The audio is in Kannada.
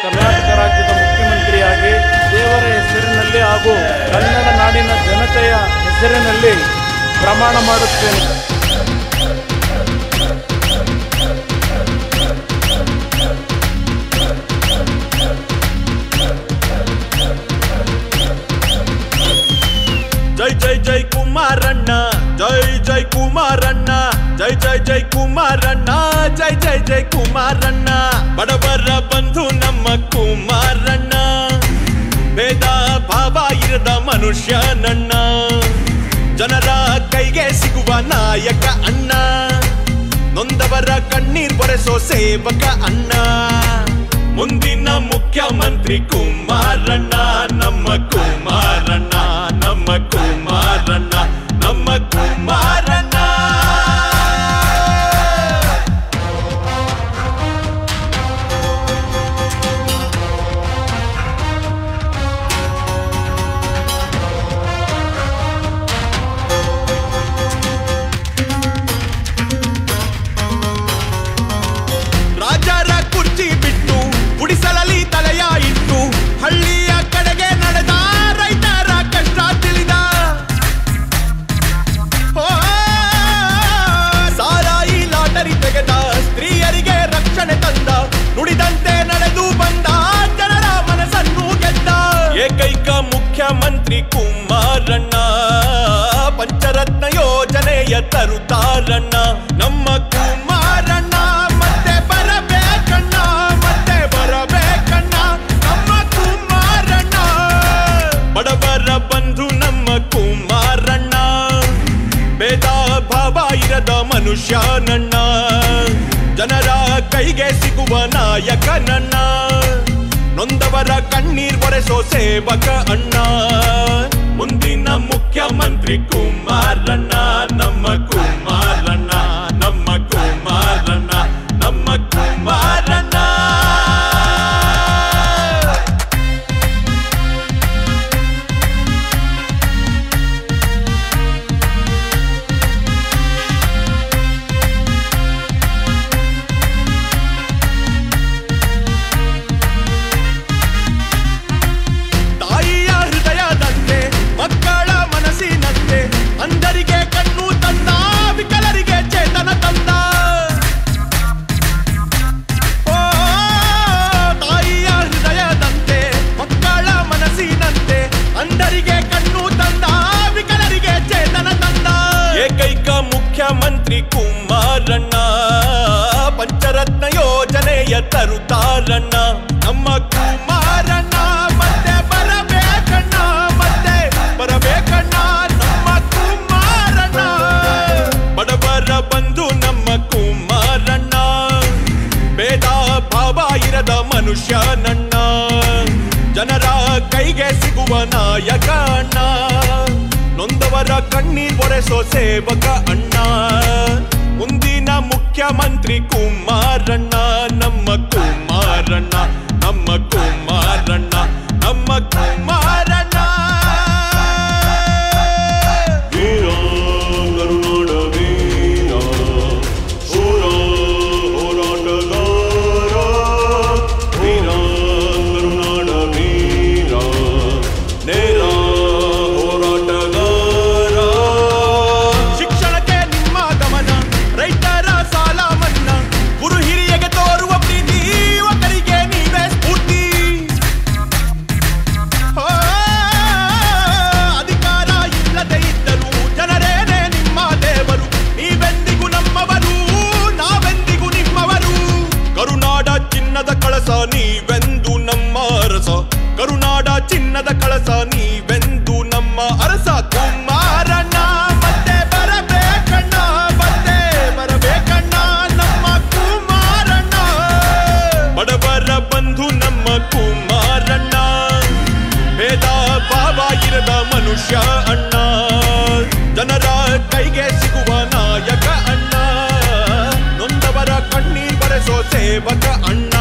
ಕರ್ನಾಟಕ ರಾಜ್ಯದ ಮುಖ್ಯಮಂತ್ರಿಯಾಗಿ ದೇವರ ಹೆಸರಿನಲ್ಲಿ ಹಾಗೂ ಕನ್ನಡ ನಾಡಿನ ಜನತೆಯ ಹೆಸರಿನಲ್ಲಿ ಪ್ರಮಾಣ ಮಾಡುತ್ತೇನೆ ಜೈ ಜೈ ಜೈ ಕುಮಾರಣ್ಣ ಜೈ ಜೈ ಕುಮಾರಣ್ಣ ಜೈ ಜೈ ಜೈ ಕುಮಾರಣ್ಣ ಜೈ ಜೈ ಜೈ ಕುಮಾರಣ್ಣ ಬಡವರ ಬಂಧು ನಮ್ಮ ಕುಮಾರಣ್ಣ ಭೇದ ಭಾವ ಇರದ ಮನುಷ್ಯ ನನ್ನ ಜನರ ಕೈಗೆ ಸಿಗುವ ನಾಯಕ ಅಣ್ಣ ನೊಂದವರ ಕಣ್ಣೀರ್ ಬರೆಸೋ ಸೇವಕ ಅಣ್ಣ ಮುಂದಿನ ಮುಖ್ಯಮಂತ್ರಿ ಕುಮಾರಣ್ಣ ನಮ್ಮ ಕುಮಾರಣ್ಣ ನಮ್ಮ ಕುಮಾರಣ್ಣ ನಮ್ಮ ಕುಮಾರಣ್ಣ ರಾಜರ ಕುರ್ಚಿ ಬಿಟ್ಟು ಗುಡಿಸಲಲ್ಲಿ ತಲೆಯ ಇಟ್ಟು ಹಳ್ಳಿಯ ಕಡೆಗೆ ನಡೆದ ರೈತರ ಕಷ್ಟ ತಿಳಿದ ಓ, ಸಾರಾಯಿ ಲಾಟರಿ ತೆಗೆದ ಸ್ತ್ರೀಯರಿಗೆ ರಕ್ಷಣೆ ತಂದ ನುಡಿದಂತೆ ನಡೆದು ಬಂದ ಜನರ ಮನಸ್ಸನ್ನು ಗೆದ್ದ ಏಕೈಕ ಮುಖ್ಯಮಂತ್ರಿ ಕುಮಾರಣ್ಣ ಪಂಚರತ್ನ ಯೋಜನೆಯ ತರುತ್ತಾರಣ್ಣ ನಮ್ಮ ಕುಮಾರಣ್ಣ ಮತ್ತೆ ಬರಬೇಕಣ್ಣ ಮತ್ತೆ ಬರಬೇಕಣ್ಣ ನಮ್ಮ ಕುಮಾರಣ್ಣ ಬಡವರ ಬಂಧು ನಮ್ಮ ಕುಮಾರಣ್ಣ ಭೇದ ಭಾವ ಇರದ ಮನುಷ್ಯ ನನ್ನ ಜನರ ಕೈಗೆ ಸಿಗುವ ನಾಯಕ ನನ್ನ ನೊಂದವರ ಕಣ್ಣೀರ್ ಒರೆಸೋ ಸೇವಕ ಅಣ್ಣ ಮುಂದಿನ ಮುಖ್ಯಮಂತ್ರಿ ಕುಮಾರಣ್ಣ ನಮ್ಮ ಕುಮಾರಣ್ಣ ನಮ್ಮ ಕುಮಾರಣ್ಣ ನಮ್ಮ ಕುಮಾರಣ್ಣ ತಾಯಿಯ ಹೃದಯದಂತೆ ಮಕ್ಕಳ ಮನಸ್ಸಿನಂತೆ ಅಂಧರಿಗೆ ಕಣ್ಣು ತಂದ ವಿಕಲರಿಗೆ ಚೇತನ ತಂದ ಓ, ತಾಯಿಯ ಹೃದಯದಂತೆ ಮಕ್ಕಳ ಮನಸ್ಸಿನಂತೆ ಅಂಧರಿಗೆ ಕಣ್ಣು ತಂದ ವಿಕಲರಿಗೆ ಚೇತನ ತಂದ ಏಕೈಕ ಮುಖ್ಯಮಂತ್ರಿ ಕುಮಾರಣ್ಣ ಪಂಚರತ್ನ ಯೋಜನೆಯ ತರುತ್ತಾರಣ್ಣ ನಮ್ಮ ಕುಮಾರಣ್ಣ ಮತ್ತೆ ಬರಬೇಕಣ್ಣ ಮತ್ತೆ ಬರಬೇಕಣ್ಣ ನಮ್ಮ ಕುಮಾರಣ್ಣ ಬಡವರ ಬಂಧು ನಮ್ಮ ಕುಮಾರಣ್ಣ ಭೇದ ಭಾವ ಇರದ ಮನುಷ್ಯ ನನ್ನ ಜನರ ಕೈಗೆ ಸಿಗುವ ನಾಯಕ ಅಣ್ಣ ನೊಂದವರ ಕಣ್ಣೀರ್ ಒರೆಸೋ ಸೇವಕ ಅಣ್ಣ ಮುಂದಿನ ಮುಖ್ಯಮಂತ್ರಿ ಕುಮಾರಣ್ಣ ನಮ್ಮ ಕುಮಾರಣ್ಣ ನಮ್ಮ ಕುಮಾರಣ್ಣ ನಮ್ಮ ಕುಮಾರಣ್ಣ ವೀರ ಕರುನಾಡ ವೀರ ಶೂರ ಹೋರಾಟಗಾರ ವೀರ ಕರುನಾಡ ವೀರ ನೇರ ಹೋರಾಟಗಾರ ಶಿಕ್ಷಣಕ್ಕೆ ನಿಮ್ಮ ಗಮನ ರೈತರ ಸಾಲ ಮನ್ನಾ ಗುರು ಹಿರಿಯಗೆ ತೋರುವ ಪ್ರೀತಿ ಯುವಕರಿಗೆ ನೀವೇ ಸ್ಫೂರ್ತಿ ಓ, ಅಧಿಕಾರ ಇಲ್ಲದೆ ಇದ್ದರು ಜನರೇನೆ ನಿಮ್ಮ ದೇವರು ನೀವೆಂದಿಗೂ ನಮ್ಮವರು ನಾವೆಂದಿಗೂ ನಿಮ್ಮವರು ಕರುನಾಡ ಚಿನ್ನದ ಕಳಸ ನೀವೆಂದು ನಮ್ಮ ಅರಸ ಕರುನಾಡ ಚಿನ್ನದ ಕಳಸ ನೀವೆಂದು ನಮ್ಮ ಅರಸ ಕುಮಾರಣ್ಣ ಮತ್ತೆ ಬರಬೇಕಣ್ಣ ಮತ್ತೆ ಬರಬೇಕಣ್ಣ ನಮ್ಮ ಕುಮಾರಣ್ಣ ಬಡವರ ಬಂಧು ನಮ್ಮ ಕುಮಾರಣ್ಣ ಭೇದ ಭಾವ ಇರದ ಮನುಷ್ಯ ಅಣ್ಣ ಜನರ ಕೈಗೆ ಸಿಗುವ ನಾಯಕ ಅಣ್ಣ ನೊಂದವರ ಕಣ್ಣೀರ್ ಬರೆಸೋ ಸೇವಕ ಅಣ್ಣ